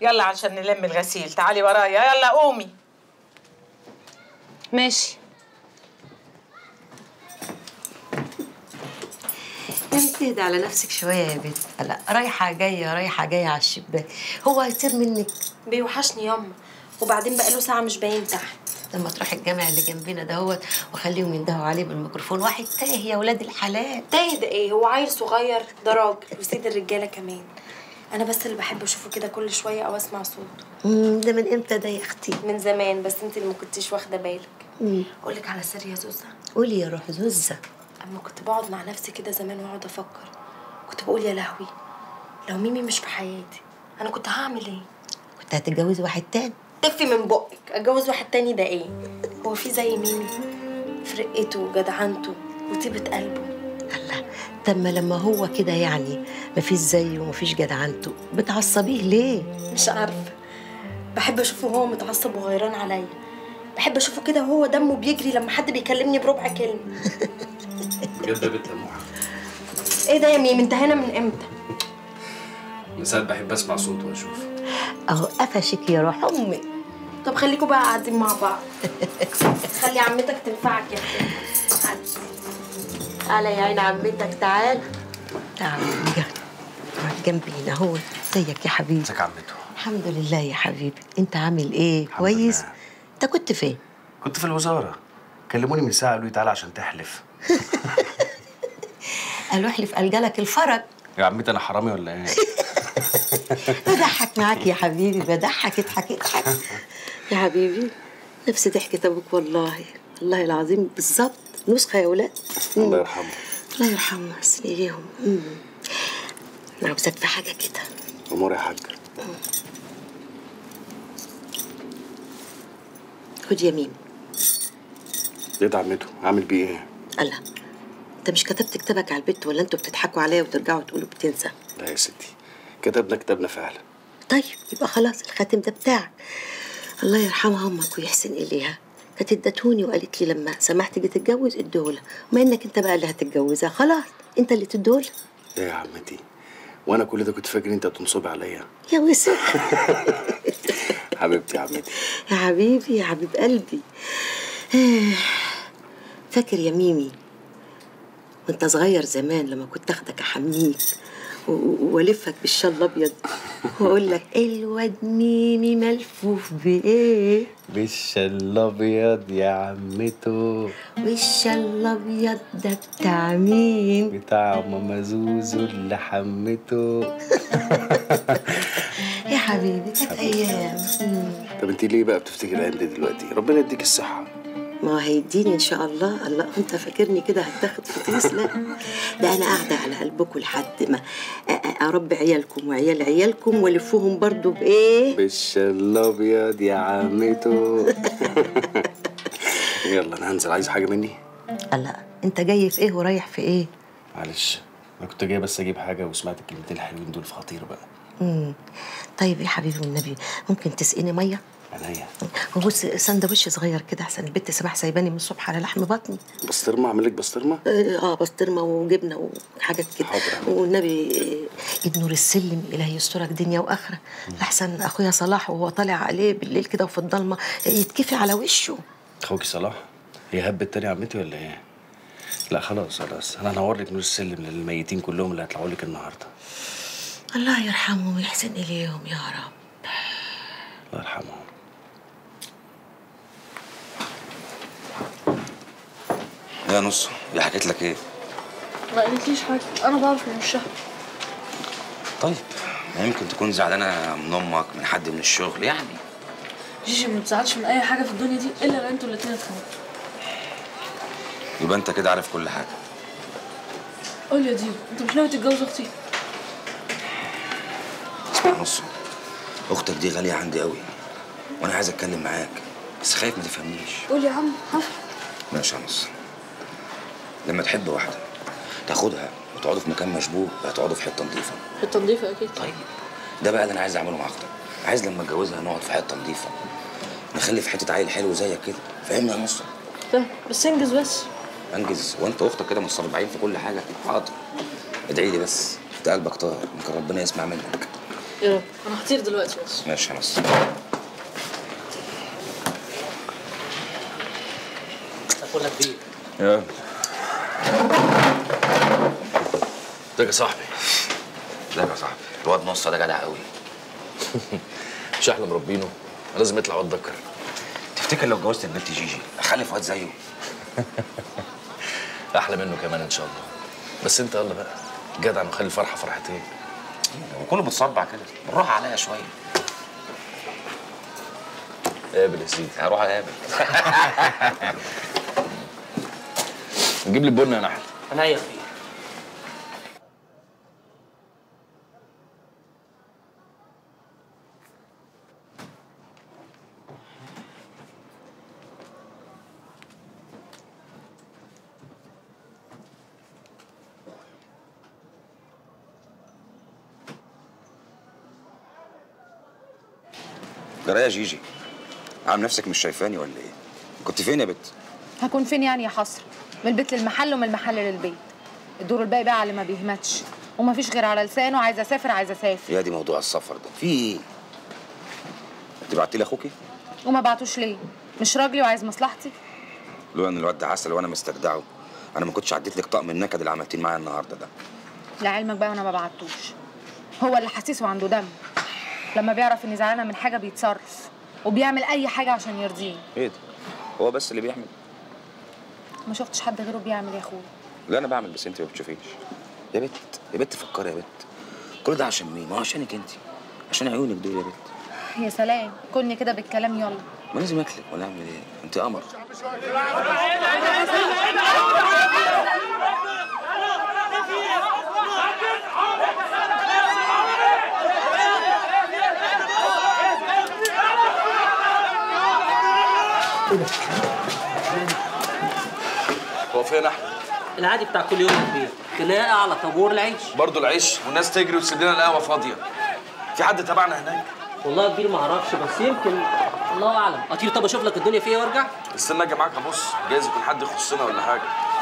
يلا عشان نلم الغسيل تعالي ورايا يلا قومي ماشي يا بنت اهدي على نفسك شويه يا بنت لا رايحه جايه رايحه جايه على الشباك هو هيطير منك بيوحشني ياما وبعدين بقاله ساعة مش باين تحت لما تروح الجامع اللي جنبنا دهوت وخليهم يندهوا عليه بالميكروفون واحد تايه يا ولاد الحلال تايه ده ايه هو عيل صغير ده راجل وسيد الرجالة كمان انا بس اللي بحب اشوفه كده كل شوية او اسمع صوته مم، ده من امتى ده يا اختي من زمان بس انت اللي ما كنتيش واخدة بالك مم. اقول لك على سر يا زوزة قولي يا روح زوزه اما كنت بقعد مع نفسي كده زمان واقعد افكر كنت بقول يا لهوي لو ميمي مش في حياتي انا كنت هعمل ايه كنت هتتجوزي واحد تاني تفي من بقك اتجوز واحد تاني ده ايه هو في زي ميمي في رقته وجدعنته وطيبة قلبه الله طب ما لما هو كده يعني مفيش زيه ومفيش جدعنته بتعصبيه ليه مش عارفة بحب اشوفه وهو متعصب وغيران عليا بحب اشوفه كده وهو دمه بيجري لما حد بيكلمني بربع كلمة بجد يا بنت لموحة ايه ده يا ميم انت هنا من امتى من ساعة بحب اسمع صوته واشوف اهو قفشك يا روح امي طب خليكوا بقى قاعدين مع بعض خلي عمتك تنفعك يا اخي قعدي. تعالى يا عين عمتك تعال تعال يلا اقعد جنبينا هو ازيك يا حبيبي ازيك يا عمته الحمد لله يا حبيبي انت عامل ايه كويس لله. انت كنت فين كنت في الوزارة كلموني من ساعة قالوا لي تعالى عشان تحلف قالوا احلف قال جالك الفرج يا عمتي انا حرامي ولا ايه؟ بضحك معاك يا حبيبي بضحك اضحك اضحك يا حبيبي نفس ضحكة ابوك والله والله العظيم بالظبط نسخة يا ولاد الله يرحمه الله يرحمه حسن اليهم مم. انا عاوزاك في حاجة كده امور يا حاج خد يمين ايه ده عمته عامل بيه ايه؟ الله انت مش كتبت كتابك على البيت ولا انتوا بتضحكوا عليا وترجعوا تقولوا بتنسى لا يا ستي كتبنا كتابنا فعلا طيب يبقى خلاص الخاتم ده بتاعك الله يرحمها امك ويحسن اليها كانت ادتهوني وقالت لي لما سمحت تيجي تتجوز اديهولها وما انك انت بقى اللي هتتجوزها خلاص انت اللي تديهولها ايه يا عمتي وانا كل ده كنت فاكر انت هتنصبي عليا يا وسع حبيبتي يا عمتي يا حبيبي يا حبيب قلبي آه، فاكر يا ميمي وانت صغير زمان لما كنت اخدك احميك و- و- والفك بالشال الابيض واقول لك الواد ميمي ملفوف بايه بالشال الابيض يا عمته والشال الابيض ده بتاع مين بتاع ماما زوزو اللي حمته يا حبيبي كانت ايام مم. طب انت ليه بقى بتفتكر الايام دي دلوقتي؟ ربنا يديك الصحة ما هو هيديني ان شاء الله الله انت فاكرني كده هتاخد فطيس لا ده انا قاعده على قلبكم لحد ما أ- أ- اربي عيالكم وعيال عيالكم والفهم برضو بايه بالشال الابيض يا عمته يلا انا هنزل عايز حاجة مني؟ لا انت جاي في ايه ورايح في ايه معلش انا كنت جاي بس اجيب حاجة وسمعت الكلمتين الحلوين دول في خطير بقى مم. طيب يا حبيبي والنبي ممكن تسقيني ميه عينيا وبص سندوتش صغير كده احسن البت سماح سايباني من الصبح على لحم بطني بسطرمة اعمل لك بسطرمة؟ اه آه، بسطرمه وجبنه وحاجات كده حاضر. والنبي آه، ايد نور السلم الهي يسترك دنيا واخره احسن اخويا صلاح وهو طالع عليه بالليل كده وفي الضلمه آه، يتكفي على وشه اخوكي صلاح هي هبت تاني عمتي ولا ايه؟ لا خلاص خلاص انا هنور لك نور السلم للميتين كلهم اللي هيطلعوا لك النهارده الله يرحمه ويحسن اليهم يا رب الله يرحمهم يا نص هي حكيت لك ايه؟ ما قالتليش حاجة أنا بعرف من وشها طيب ما يمكن تكون زعلانه من امك من حد من الشغل يعني جيجي ما بتزعلش من أي حاجة في الدنيا دي إلا لو أنتوا الاتنين اتخانقتوا يبقى انت كده عارف كل حاجه قول لي يا ديو أنت مش ناوي تتجوز أختي اسمع نص اختك دي غاليه عندي قوي وانا عايز اتكلم معاك بس خايف ما تفهمنيش قول يا عم حفل ماشي يا نص لما تحب واحده تاخدها وتقعدوا في مكان مشبوه هتقعدوا في حته نظيفه حتة نضيفة أكيد طيب ده بقى اللي انا عايز اعمله مع اختك عايز لما اتجوزها نقعد في حته نظيفه نخلي في حته عيل حلو زيك كده فاهمني يا نص فاهم بس انجز بس انجز وانت واختك كده متصربعين في كل حاجه حاضر ادعي لي بس انت قلبك طاهر يمكن ربنا يسمع منك ايه انا هطير دلوقتي بس ماشي يا نص اقول لك ايه يلا ازيك يا صاحبي ازيك يا صاحبي الواد نص ده جدع قوي مش احنا مربينه لازم يطلع واد ذكر تفتكر لو اتجوزت البنت جيجي اخلف واد زيه احلى منه كمان ان شاء الله بس انت يلا بقى جدع نخلي الفرحه فرحتين وكله بتصبع كده بالراحه عليا شويه قابل يا سيدي هروح اقابل نجيب لي البن يا نحل انا يا اخي جرايه يا جيجي عامل نفسك مش شايفاني ولا ايه كنت فين يا بت هكون فين يعني يا حسرة من البيت للمحل ومن المحل للبيت الدور الباقي بقى على اللي ما بيهمتش ومفيش غير على لسانه عايزه اسافر عايزه اسافر يا دي موضوع السفر ده في ايه انت بعتي لي اخوكي وما بعتوش ليه مش راجلي وعايز مصلحتي لولا ان الواد ده عسل وانا مستجدعه انا ما كنتش عديت لك طقم النكد اللي عملتين معايا النهارده ده لعلمك بقى انا ما بعتوش هو اللي حسيسه عنده دم لما بيعرف اني زعلانه من حاجه بيتصرف وبيعمل اي حاجه عشان يرضيني ايه ده هو بس اللي بيعمل ما شفتش حد غيره بيعمل يا اخويا لا انا بعمل بس انت ما بتشوفيش يا بت يا بت فكري يا بت كل ده عشان مين ما هو عشانك انت عشان عيونك دول يا بت يا سلام كلني كده بالكلام يلا ما لازم اكلك ولا اعمل ايه انت قمر هو فين احمد العادي بتاع كل يوم يا كبير خناقه على طابور العيش برضه العيش والناس تجري وتسيب لنا القهوه فاضيه في حد تبعنا هناك والله يا كبير ما اعرفش بس يمكن الله اعلم اطير طب اشوف لك الدنيا فيها وارجع استنى اجي معاك ابص جايز يكون حد يخصنا ولا حاجه